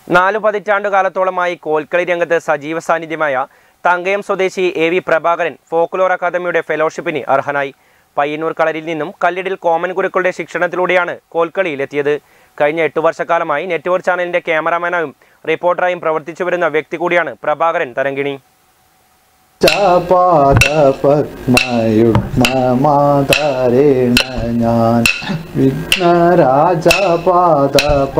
നാലു പതിറ്റാണ്ടു കാലത്തോളമായി കോൽക്കളി രംഗത്ത് സജീവ സാന്നിധ്യമായ തങ്കയം സ്വദേശി എ വി പ്രഭാകരൻ ഫോക്ലോർ അക്കാദമിയുടെ ഫെലോഷിപ്പിന് അർഹനായി പയ്യന്നൂർ കളരിൽ നിന്നും കല്ലിടിൽ കോമൻ ഗുരുക്കളുടെ ശിക്ഷണത്തിലൂടെയാണ് കോൽക്കളിയിലെത്തിയത് കഴിഞ്ഞ എട്ടു വർഷക്കാലമായി നെറ്റ്വർക്ക് ചാനലിന്റെ ക്യാമറാമാനായും റിപ്പോർട്ടറായും പ്രവർത്തിച്ചു വരുന്ന വ്യക്തി കൂടിയാണ് പ്രഭാകരൻ തരങ്കിണി പദ്മയുഗ്മമാതാരേണ ഞാൻ വിഘ്നരാജപാദ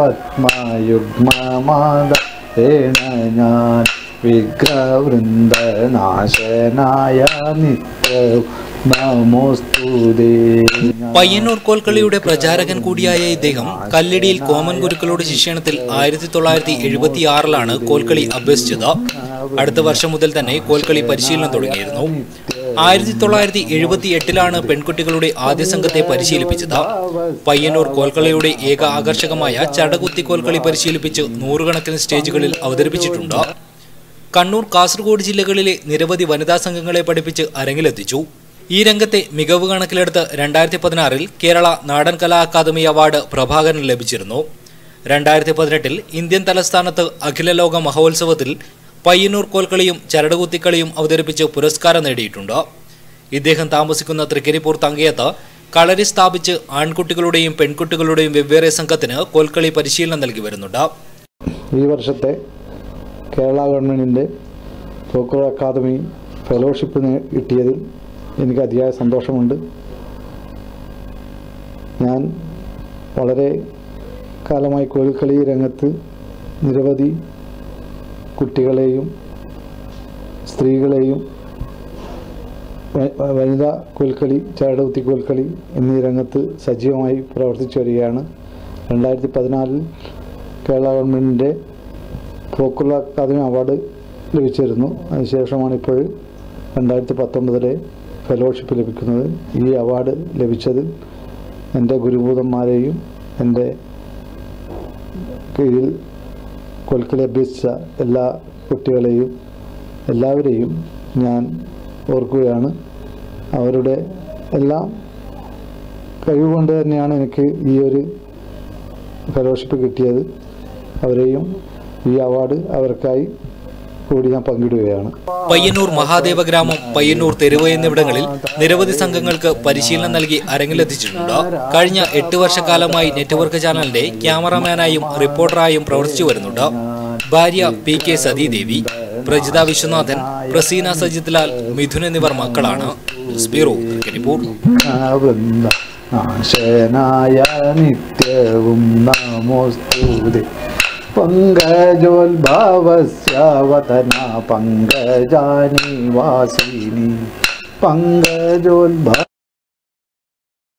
പദ്മയുഗ്മമാതാരേണ ഞാൻ വിഗ്രവൃന്ദനാശനായ നിത്യവും നമോസ്തുതേ പയ്യന്നൂർ കോൽക്കളിയുടെ പ്രചാരകൻ കൂടിയായ ഇദ്ദേഹം കല്ലിടിയിൽ കോമൻ ഗുരുക്കളുടെ ശിക്ഷണത്തിൽ ആയിരത്തി തൊള്ളായിരത്തി എഴുപത്തി ആറിലാണ് കോൽക്കളി അഭ്യസിച്ചത് അടുത്ത വർഷം മുതൽ തന്നെ കോൽക്കളി പരിശീലനം തുടങ്ങിയിരുന്നു ആയിരത്തി തൊള്ളായിരത്തി എഴുപത്തി എട്ടിലാണ് പെൺകുട്ടികളുടെ ആദ്യ സംഘത്തെ പരിശീലിപ്പിച്ചത് പയ്യന്നൂർ കോൽക്കളിയുടെ ഏക ആകർഷകമായ ചടകുത്തി കോൽക്കളി പരിശീലിപ്പിച്ച് നൂറുകണക്കിന് സ്റ്റേജുകളിൽ അവതരിപ്പിച്ചിട്ടുണ്ട് കണ്ണൂർ കാസർഗോഡ് ജില്ലകളിലെ നിരവധി വനിതാ സംഘങ്ങളെ പഠിപ്പിച്ച് അരങ്ങിലെത്തിച്ചു ഈ രംഗത്തെ മികവ് കണക്കിലെടുത്ത് രണ്ടായിരത്തി പതിനാറിൽ കേരള നാടൻ കലാ അക്കാദമി അവാർഡ് പ്രഭാകരന് ലഭിച്ചിരുന്നു രണ്ടായിരത്തി പതിനെട്ടിൽ ഇന്ത്യൻ തലസ്ഥാനത്ത് അഖില ലോക മഹോത്സവത്തിൽ പയ്യന്നൂർ കോൽക്കളിയും ചരടുകുത്തിക്കളിയും അവതരിപ്പിച്ച് പുരസ്കാരം നേടിയിട്ടുണ്ട് ഇദ്ദേഹം താമസിക്കുന്ന തൃക്കരിപ്പൂർ തങ്കയത്ത് കളരി സ്ഥാപിച്ച് ആൺകുട്ടികളുടെയും പെൺകുട്ടികളുടെയും വെവ്വേറെ സംഘത്തിന് കോൽക്കളി പരിശീലനം നൽകി വരുന്നുണ്ട് ഈ വർഷത്തെ കേരള ഗവൺമെൻറ്റിൻ്റെ ഫോക്കോ അക്കാദമി ഫെലോഷിപ്പ് കിട്ടിയതിൽ എനിക്ക് അതിയായ സന്തോഷമുണ്ട് ഞാൻ വളരെ കാലമായി കോൽക്കളി രംഗത്ത് നിരവധി കുട്ടികളെയും സ്ത്രീകളെയും വ- വനിതാ കോൽക്കളി ചാടകുത്തി കോൽക്കളി എന്നീ രംഗത്ത് സജീവമായി പ്രവർത്തിച്ചു വരികയാണ് രണ്ടായിരത്തി പതിനാലിൽ കേരള ഗവൺമെൻറ്റിൻ്റെ ഫോക്കുള്ള അക്കാദമി അവാർഡ് ലഭിച്ചിരുന്നു അതിനുശേഷമാണ് ഇപ്പോൾ രണ്ടായിരത്തി പത്തൊമ്പതിലെ ഫെലോഷിപ്പ് ലഭിക്കുന്നത് ഈ അവാർഡ് ലഭിച്ചത് എൻ്റെ ഗുരുഭൂതന്മാരെയും എൻ്റെ കീഴിൽ കൊൽക്കലി അഭ്യസിച്ച എല്ലാ കുട്ടികളെയും എല്ലാവരെയും ഞാൻ ഓർക്കുകയാണ് അവരുടെ എല്ലാം കഴിവുകൊണ്ട് തന്നെയാണ് എനിക്ക് ഈ ഒരു ഫെലോഷിപ്പ് കിട്ടിയത് അവരെയും ഈ അവാർഡ് അവർക്കായി കൂടി ഞാൻ പങ്കിടുകയാണ് പയ്യന്നൂർ മഹാദേവ ഗ്രാമം പയ്യന്നൂർ തെരുവ് എന്നിവിടങ്ങളിൽ നിരവധി സംഘങ്ങൾക്ക് പരിശീലനം നൽകി അരങ്ങിലെത്തിച്ചിട്ടുണ്ട് കഴിഞ്ഞ എട്ട് വർഷക്കാലമായി നെറ്റ്വർക്ക് ചാനലിന്റെ ക്യാമറാമാനായും റിപ്പോർട്ടറായും പ്രവർത്തിച്ചു വരുന്നുണ്ട് ഭാര്യ പി കെ സതീദേവി പ്രജിത വിശ്വനാഥൻ പ്രസീന സജിത്ലാൽ മിഥുൻ എന്നിവർ മക്കളാണ് ന്യൂസ് ബ്യൂറോ തൃക്കരിപ്പൂർ വൃന്ദ നാശനായ നിത്യവും നമോസ്തുതേ പങ്കജോത്ഭവസ്യാവതന പങ്കജാനി വാസിനി പങ്കജോത്ഭവ